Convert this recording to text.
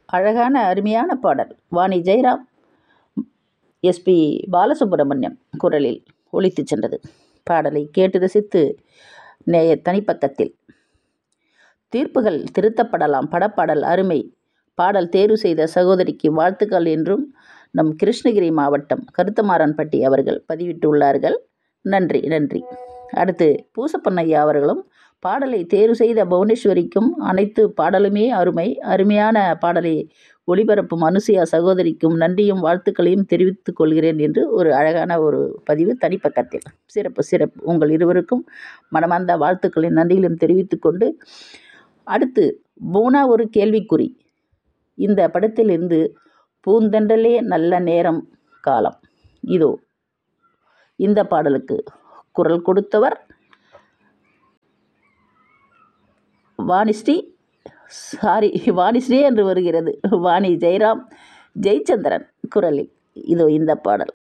அழகான அருமையான பாடல் வாணி ஜெயராம் எஸ்பி பாலசுப்ரமணியம் குரலில் ஒலித்துச் சென்றது பாடலை கேட்டு ரசித்து நேய தனிப்பக்கத்தில் தீர்ப்புகள் திருத்தப்படலாம் படப்பாடல் அருமை பாடல் தேர்வு செய்த சகோதரிக்கு வாழ்த்துக்கள் என்றும் நம் கிருஷ்ணகிரி மாவட்டம் கருத்தமாறன்பட்டி அவர்கள் பதிவிட்டுள்ளார்கள் நன்றி நன்றி அடுத்து பூசப்பண்ணையா அவர்களும் பாடலை தேர்வு செய்த புவனேஸ்வரிக்கும் அனைத்து பாடலுமே அருமை அருமையான பாடலை ஒளிபரப்பும் அனுசுயா சகோதரிக்கும் நன்றியும் வாழ்த்துக்களையும் தெரிவித்துக் கொள்கிறேன் என்று ஒரு அழகான ஒரு பதிவு தனிப்பக்கத்தில் சிறப்பு சிறப்பு உங்கள் இருவருக்கும் மனமார்ந்த வாழ்த்துக்களையும் நன்றிகளையும் தெரிவித்துக் கொண்டு அடுத்து பூனா ஒரு கேள்விக்குறி இந்த படத்திலிருந்து பூந்தென்றலே நல்ல நேரம் காலம் இதோ இந்த பாடலுக்கு குரல் கொடுத்தவர் வாணிஸ்ரீ சாரி வாணிஸ்ரீ என்று வருகிறது வாணி ஜெயராம் ஜெயச்சந்திரன் குரலில் இதோ இந்த பாடல்